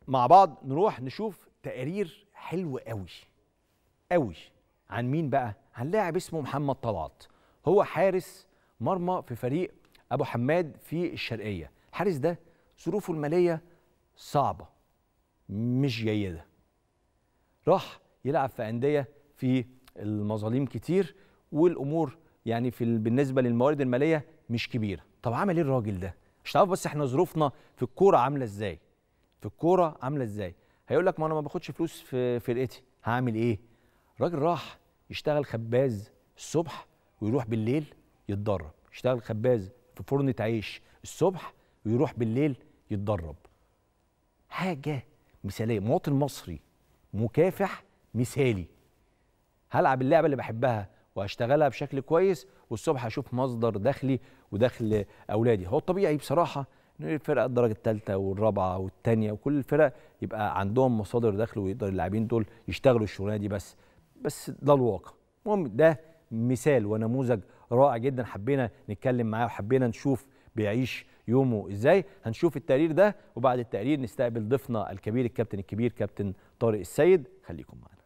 مع بعض نروح نشوف تقرير حلو قوي قوي عن مين بقى عن لاعب اسمه محمد طلعت هو حارس مرمى في فريق ابو حماد في الشرقيه الحارس ده ظروفه الماليه صعبه مش جيده راح يلعب في انديه في المظالم كتير والامور يعني في ال- بالنسبه للموارد الماليه مش كبيره طب عمل ايه الراجل ده مش تعرف بس احنا ظروفنا في الكوره عامله ازاي في الكوره عامله ازاي هيقول لك ما انا ما باخدش فلوس في فرقتي هعمل ايه الراجل راح يشتغل خباز الصبح ويروح بالليل يتدرب يشتغل خباز في فرنة عيش الصبح ويروح بالليل يتدرب حاجة مثالية مواطن مصري مكافح مثالي هلعب اللعبة اللي بحبها وهشتغلها بشكل كويس والصبح هشوف مصدر دخلي ودخل أولادي هو الطبيعي بصراحة إن الفرقة الدرجة الثالثة والرابعة والثانية وكل الفرق يبقى عندهم مصادر دخل ويقدر اللاعبين دول يشتغلوا الشغلانة دي بس بس ده الواقع المهم ده مثال ونموذج رائع جدا حبينا نتكلم معاه وحبينا نشوف بيعيش يومه ازاي هنشوف التقرير ده وبعد التقرير نستقبل ضيفنا الكبير الكابتن الكبير كابتن طارق السيد خليكم معانا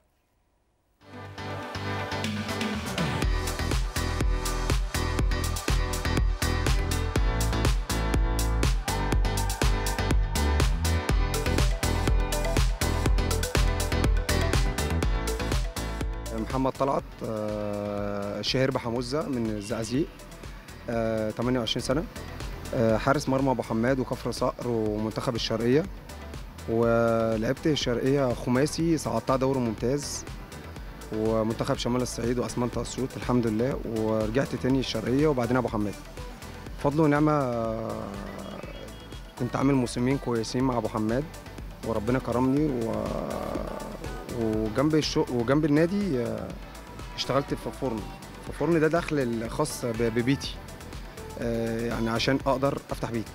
محمد طلعت آه، شهير بحموزة من الزقازيق آه، 28 سنة آه، حارس مرمى أبو حماد وكفر صقر ومنتخب الشرقية ولعبت الشرقية خماسي صعدتها دوري ممتاز ومنتخب شمال الصعيد وأسمنت أسيوط الحمد لله ورجعت تاني الشرقية وبعدين أبو حماد فضل ونعمة آه، كنت عامل موسمين كويسين مع أبو حماد وربنا كرمني و... وجنب الشو... وجنب النادي آه، اشتغلت في فرن فالفرن ده دخل الخاص ب- ببيتي آه، يعني عشان اقدر افتح بيت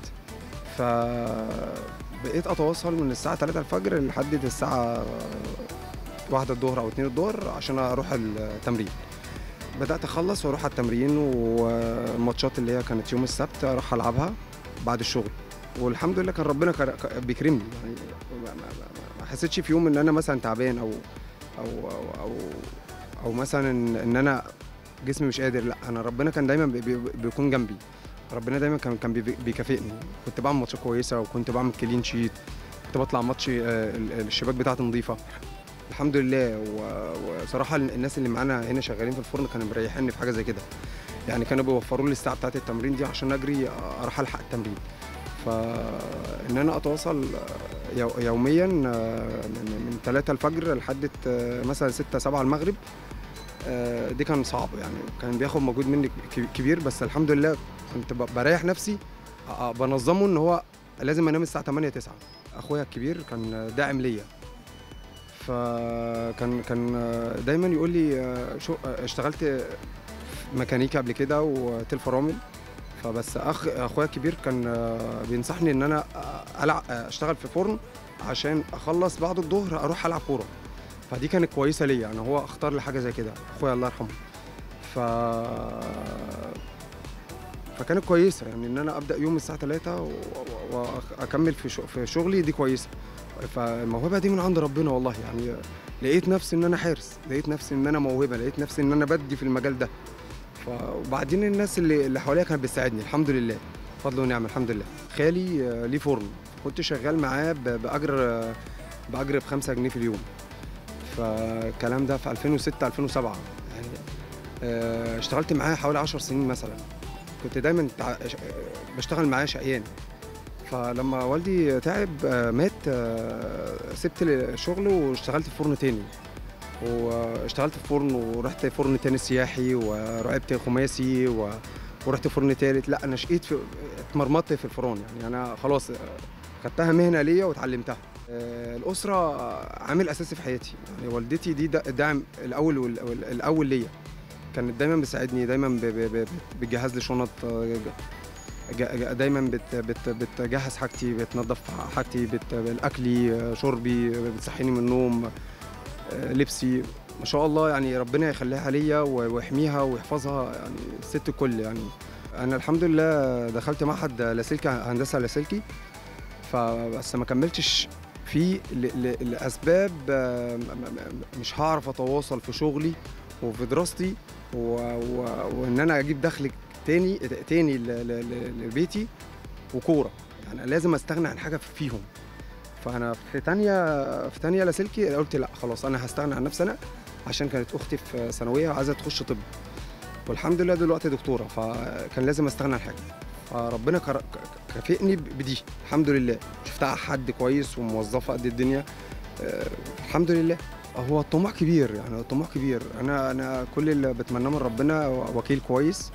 فبقيت اتواصل من الساعه 3 الفجر لحد الساعه واحدة الظهر او 2 الظهر عشان اروح التمرين بدات اخلص واروح على التمرين والماتشات اللي هي كانت يوم السبت اروح العبها بعد الشغل والحمد لله كان ربنا كر- ك- بيكرمني يعني ما- ما- ما- ما حسيتش في يوم ان انا مثلا تعبان او او او او, أو مثلا ان إن انا جسمي مش قادر لا انا ربنا كان دايما بي- بي- بيكون جنبي ربنا دايما كان كان بي- بيكافئني كنت بعمل ماتشات كويسه وكنت بعمل كلين شيت كنت بطلع ماتش آه، ال- الشباك بتاعتي نظيفه الحمد لله و- وصراحه الناس اللي معانا هنا شغالين في الفرن كانوا مريحيني في حاجه زي كده يعني كانوا بيوفروا لي الساعه بتاعت التمرين دي عشان اجري اروح الحق التمرين فان انا اتواصل يو- يوميا آه، من من 3 الفجر لحد آه، مثلا 6 7 المغرب آه، دي كان صعب يعني كان بياخد مجهود مني ك- كبير بس الحمد لله كنت ب- بريح نفسي آه، بنظمه ان هو لازم انام الساعه 8 9 اخويا الكبير كان داعم ليا فكان كان آه، دايما يقول لي آه، شو آه، اشتغلت في ميكانيكا قبل كده وتل فرامل فبس اخ اخويا الكبير كان آه، بينصحني ان انا آه، العب اشتغل في فرن عشان اخلص بعد الظهر اروح العب كوره فدي كانت كويسه ليا يعني هو اختار لي حاجه زي كده اخويا الله يرحمه ف فكانت كويسه يعني ان انا ابدا يوم الساعه 3 و- و- واكمل في شو- في شغلي دي كويسه فالموهبه دي من عند ربنا والله يعني لقيت نفسي ان انا حارس لقيت نفسي ان انا موهبه لقيت نفسي ان انا بدي في المجال ده ف- وبعدين الناس اللي اللي حواليا كانت بتساعدني الحمد لله فضل ونعمه الحمد لله خالي آه، ليه فرن كنت شغال معاه ب- باجر آه، باجر ب 5 جنيه في اليوم فالكلام ده في 2006 2007 يعني آه، اشتغلت معاه حوالي 10 سنين مثلا كنت دايما تع- ش- آه، بشتغل معاه شقيان فلما والدي تعب آه، مات آه، سبت الشغل واشتغلت في فرن تاني واشتغلت في فرن ورحت فرن تاني سياحي ورعبت خماسي و... ورحت فرن تالت لا انا شقيت في اتمرمطت في الفرن يعني انا خلاص آه، خدتها مهنه ليا واتعلمتها آه، الاسره عامل اساسي في حياتي يعني والدتي دي دا- الداعم الاول وال- وال- الاول ليا كانت دايما بتساعدني دايما ب- ب- ب- بتجهز لي شنط آه، ج- ج- دايما بت بت بتجهز حاجتي بتنظف حاجتي بت اكلي آه، شربي بتصحيني من النوم آه، لبسي ما شاء الله يعني ربنا يخليها ليا و- ويحميها ويحفظها يعني الست الكل يعني انا الحمد لله دخلت معهد لاسلكي هندسه لاسلكي فبس ما كملتش في ل- ل- لاسباب آه، م- م- مش هعرف اتواصل في شغلي وفي دراستي و... و... وان انا اجيب دخل تاني تاني ل... ل... ل- لبيتي وكوره يعني لازم استغنى عن حاجه فيهم فانا في تانية في تانية لاسلكي قلت لا خلاص انا هستغنى عن نفسي انا عشان كانت اختي في ثانويه وعايزه تخش طب والحمد لله دلوقتي دكتوره فكان لازم استغنى عن حاجه فربنا كر- ك- كافئني ب- بدي الحمد لله شفتها حد كويس وموظفه قد الدنيا آه، الحمد لله هو الطموح كبير يعني الطموح كبير انا انا كل اللي بتمناه من ربنا وكيل كويس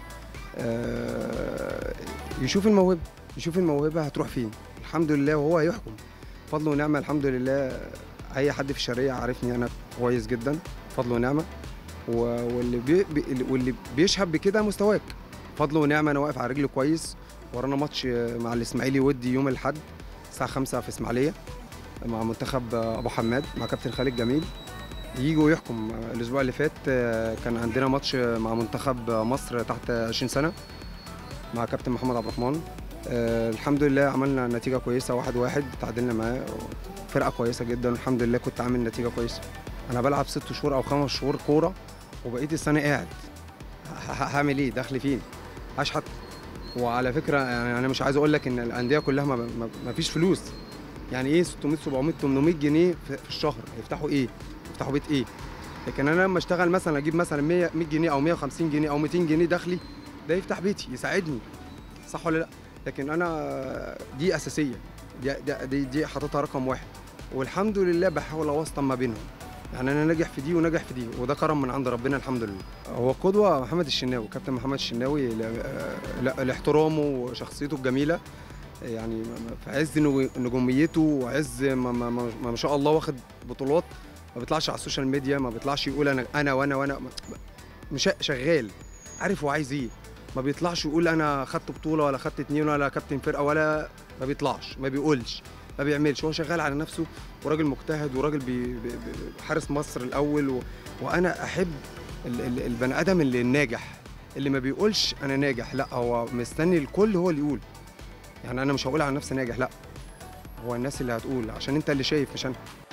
آه، يشوف الموهبه يشوف الموهبه هتروح فين الحمد لله وهو هيحكم فضل ونعمه الحمد لله اي حد في الشرقيه عارفني انا كويس جدا فضل ونعمه و- واللي بي بي- واللي بيشهد بكده مستواك فضل ونعمه انا واقف على رجلي كويس ورانا ماتش مع الاسماعيلي ودي يوم الاحد الساعه 5 في اسماعيليه مع منتخب ابو حماد مع كابتن خالد جميل يجي ويحكم الاسبوع اللي فات آه، كان عندنا ماتش مع منتخب مصر تحت 20 سنه مع كابتن محمد عبد الرحمن آه، الحمد لله عملنا نتيجه كويسه واحد واحد تعادلنا معاه فرقه كويسه جدا الحمد لله كنت عامل نتيجه كويسه انا بلعب ست شهور او خمس شهور كوره وبقيت السنه قاعد ه- ه- هعمل ايه دخل فين اشحت وعلى فكره يعني انا مش عايز اقول لك ان الانديه كلها ما, ما, ما فيش فلوس يعني ايه 600 700 800 جنيه في في الشهر يفتحوا ايه يفتحوا بيت ايه لكن انا لما اشتغل مثلا اجيب مثلا 100 100 جنيه او 150 جنيه او 200 جنيه دخلي ده يفتح بيتي يساعدني صح ولا لا لكن انا دي اساسيه دي دي دي, دي حاططها رقم واحد والحمد لله بحاول اوسطن ما بينهم يعني انا ناجح في دي وناجح في دي وده كرم من عند ربنا الحمد لله هو قدوه محمد الشناوي كابتن محمد الشناوي ل- لا- لاحترامه وشخصيته الجميله يعني م- م- في عز نجو- نجوميته وعز ما, ما, ما, ما شاء الله واخد بطولات ما بيطلعش على السوشيال ميديا ما بيطلعش يقول انا انا وانا وانا ما- مش شغال عارف هو عايز ايه ما بيطلعش يقول انا خدت بطوله ولا خدت اتنين ولا كابتن فرقه ولا ما بيطلعش ما بيقولش ما بيعملش هو شغال على نفسه وراجل مجتهد وراجل بي بي بي حارس مصر الاول و... وانا احب ال... ال... البني ادم اللي الناجح اللي ما بيقولش انا ناجح لا هو مستني الكل هو اللي يقول يعني انا مش هقول على نفسي ناجح لا هو الناس اللي هتقول عشان انت اللي شايف مش انا